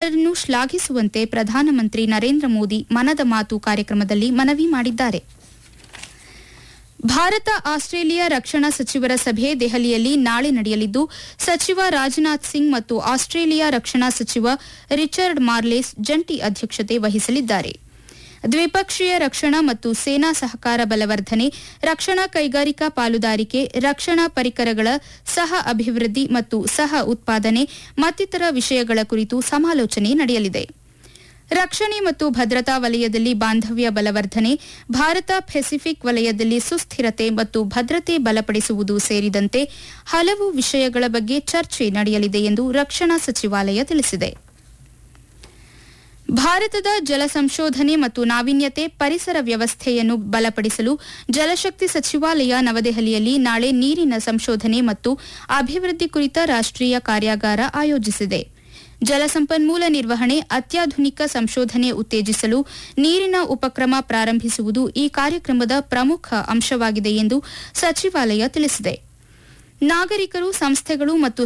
ಮತದಾರರನ್ನು ಶ್ಲಾಘಿಸುವಂತೆ ಪ್ರಧಾನಮಂತ್ರಿ ನರೇಂದ್ರ ಮೋದಿ ಮನದ ಮಾತು ಕಾರ್ಯಕ್ರಮದಲ್ಲಿ ಮನವಿ ಮಾಡಿದ್ದಾರೆ ಭಾರತ ಆಸ್ಟ್ರೇಲಿಯಾ ರಕ್ಷಣಾ ಸಚಿವರ ಸಭೆ ದೆಹಲಿಯಲ್ಲಿ ನಾಳೆ ನಡೆಯಲಿದ್ದು ಸಚಿವ ರಾಜನಾಥ್ ಸಿಂಗ್ ಮತ್ತು ಆಸ್ಟ್ರೇಲಿಯಾ ರಕ್ಷಣಾ ಸಚಿವ ರಿಚರ್ಡ್ ಮಾರ್ಲೇಸ್ ಜಂಟಿ ಅಧ್ಯಕ್ಷತೆ ವಹಿಸಲಿದ್ದಾರೆ ದ್ವಿಪಕ್ಷೀಯ ರಕ್ಷಣಾ ಮತ್ತು ಸೇನಾ ಸಹಕಾರ ಬಲವರ್ಧನೆ ರಕ್ಷಣಾ ಕೈಗಾರಿಕಾ ಪಾಲುದಾರಿಕೆ ರಕ್ಷಣಾ ಪರಿಕರಗಳ ಸಹ ಅಭಿವೃದ್ಧಿ ಮತ್ತು ಸಹ ಉತ್ಪಾದನೆ ಮತ್ತಿತರ ವಿಷಯಗಳ ಕುರಿತು ಸಮಾಲೋಚನೆ ನಡೆಯಲಿದೆ ರಕ್ಷಣೆ ಮತ್ತು ಭದ್ರತಾ ವಲಯದಲ್ಲಿ ಬಾಂಧವ್ಯ ಬಲವರ್ಧನೆ ಭಾರತ ಪೆಸಿಫಿಕ್ ವಲಯದಲ್ಲಿ ಸುಸ್ಥಿರತೆ ಮತ್ತು ಭದ್ರತೆ ಬಲಪಡಿಸುವುದು ಸೇರಿದಂತೆ ಹಲವು ವಿಷಯಗಳ ಬಗ್ಗೆ ಚರ್ಚೆ ನಡೆಯಲಿದೆ ಎಂದು ರಕ್ಷಣಾ ಸಚಿವಾಲಯ ತಿಳಿಸಿದೆ ಭಾರತದ ಜಲ ಸಂಶೋಧನೆ ಮತ್ತು ನಾವೀನ್ಯತೆ ಪರಿಸರ ವ್ಯವಸ್ಥೆಯನ್ನು ಬಲಪಡಿಸಲು ಜಲಶಕ್ತಿ ಸಚಿವಾಲಯ ನವದೆಹಲಿಯಲ್ಲಿ ನಾಳೆ ನೀರಿನ ಸಂಶೋಧನೆ ಮತ್ತು ಅಭಿವೃದ್ಧಿ ಕುರಿತ ರಾಷ್ಟೀಯ ಕಾರ್ಯಾಗಾರ ಆಯೋಜಿಸಿದೆ ಜಲಸಂಪನ್ಮೂಲ ನಿರ್ವಹಣೆ ಅತ್ಯಾಧುನಿಕ ಸಂಶೋಧನೆ ಉತ್ತೇಜಿಸಲು ನೀರಿನ ಉಪಕ್ರಮ ಪ್ರಾರಂಭಿಸುವುದು ಈ ಕಾರ್ಯಕ್ರಮದ ಪ್ರಮುಖ ಅಂಶವಾಗಿದೆ ಎಂದು ಸಚಿವಾಲಯ ತಿಳಿಸಿದೆ ನಾಗರಿಕರು ಸಂಸ್ಥೆಗಳು ಮತ್ತು